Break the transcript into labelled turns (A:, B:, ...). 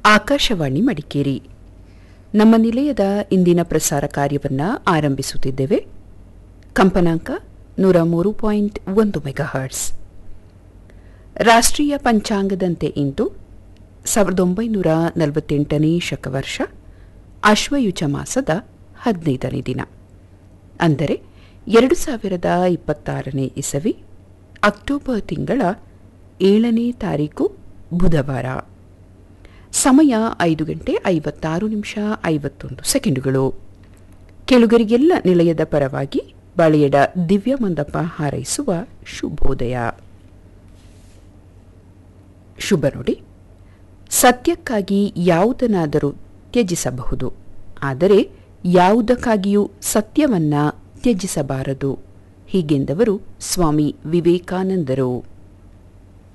A: ಆಕಾಶವಾಣಿ ಮಡಿಕೇರಿ ನಮ್ಮ ನಿಲಯದ ಇಂದಿನ ಪ್ರಸಾರ ಕಾರ್ಯವನ್ನು ಆರಂಭಿಸುತ್ತಿದ್ದೇವೆ ಕಂಪನಾಂಕ ನೂರ ಮೂರು ಪಾಯಿಂಟ್ ಒಂದು ಮೆಗಾಹರ್ಟ್ಸ್ ರಾಷ್ಟ್ರೀಯ ಪಂಚಾಂಗದಂತೆ ಇಂದು ಸಾವಿರದ ಒಂಬೈನೂರ ನಲವತ್ತೆಂಟನೇ ಶಕವರ್ಷ ಅಶ್ವಯುಜ ಮಾಸದ ಹದಿನೈದನೇ ದಿನ ಅಂದರೆ ಎರಡು ಸಾವಿರದ ಇಪ್ಪತ್ತಾರನೇ ಇಸವಿ ಅಕ್ಟೋಬರ್ ತಿಂಗಳ ಏಳನೇ ತಾರೀಕು ಬುಧವಾರ ಸಮಯ ಐದು ಗಂಟೆ ಐವತ್ತಾರು ನಿಮಿಷ ಐವತ್ತೊಂದು ಸೆಕೆಂಡುಗಳು ಕೆಳುಗರಿಗೆಲ್ಲ ನಿಲಯದ ಪರವಾಗಿ ಬಾಳೆಯಡ ದಿವ್ಯ ಮಂದಪ್ಪ ಹಾರೈಸುವ ಶುಭೋದಯ ಶುಭ ನುಡಿ ಸತ್ಯಕ್ಕಾಗಿ ಯಾವುದನ್ನಾದರೂ ತ್ಯಜಿಸಬಹುದು ಆದರೆ ಯಾವುದಕ್ಕಾಗಿಯೂ ಸತ್ಯವನ್ನ ತ್ಯಜಿಸಬಾರದು ಹೀಗೆಂದವರು ಸ್ವಾಮಿ ವಿವೇಕಾನಂದರು